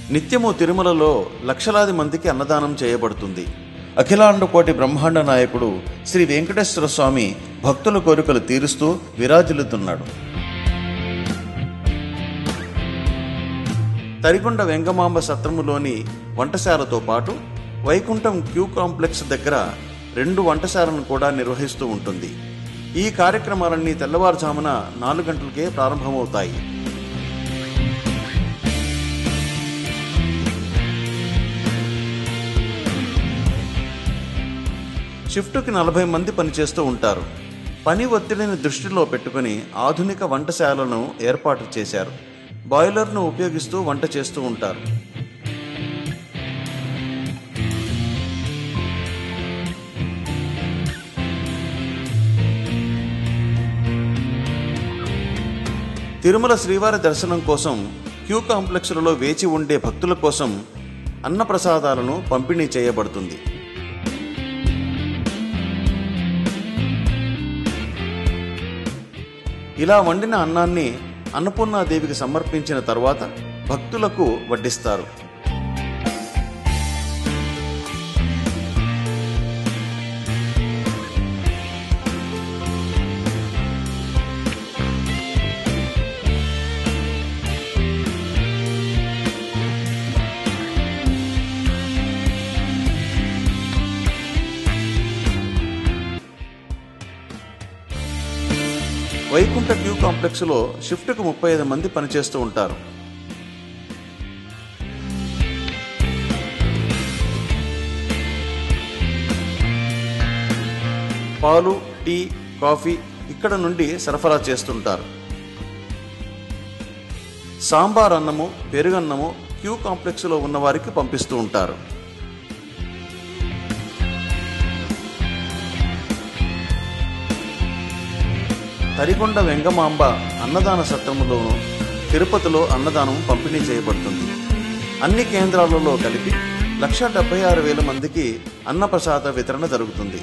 నిత్యము తిరుమలలో లక్షలాది మందికి అన్నదానం చేయబడుతుంది అఖిలాండ కోటి బ్రహ్మాండ నాయకుడు శ్రీ వెంకటేశ్వర స్వామి భక్తుల కోరికలు తీరుస్తూ విరాజిల్లుతున్నాడు తరికొండ వెంగమాంబ సత్రములోని వంటశాలతో పాటు వైకుంఠం క్యూ కాంప్లెక్స్ దగ్గర రెండు వంటశాలను కూడా నిర్వహిస్తూ ఉంటుంది ఈ కార్యక్రమాలన్నీ తెల్లవారుజామున నాలుగు గంటలకే ప్రారంభమవుతాయి షిఫ్టుకి నలభై మంది పనిచేస్తూ ఉంటారు పని ఒత్తిడిని దృష్టిలో పెట్టుకుని ఆధునిక వంటశాలను ఏర్పాటు చేశారు బాయిలర్ను ఉపయోగిస్తూ వంట చేస్తూ ఉంటారు తిరుమల శ్రీవారి దర్శనం కోసం క్యూ కాంప్లెక్స్లలో వేచి ఉండే భక్తుల కోసం అన్నప్రసాదాలను పంపిణీ చేయబడుతుంది ఇలా వండిన అన్నాన్ని అన్నపూర్ణాదేవికి సమర్పించిన తర్వాత భక్తులకు వడ్డిస్తారు వైకుంఠ క్యూ కాంప్లెక్స్లో షిఫ్ట్కు ముప్పై ఐదు మంది పనిచేస్తూ ఉంటారు పాలు టీ కాఫీ ఇక్కడ నుండి సరఫరా చేస్తుంటారు సాంబార్ అన్నము పెరుగన్నము క్యూ కాంప్లెక్స్లో ఉన్న వారికి పంపిస్తూ ఉంటారు తరికొండ వెంగమాంబ అన్నదాన సత్రములోను తిరుపతిలో అన్నదానం పంపిణీ చేయబడుతుంది అన్ని కేంద్రాలలో కలిపి లక్ష డెబ్బై ఆరు వేల మందికి అన్నప్రసాద వితరణ జరుగుతుంది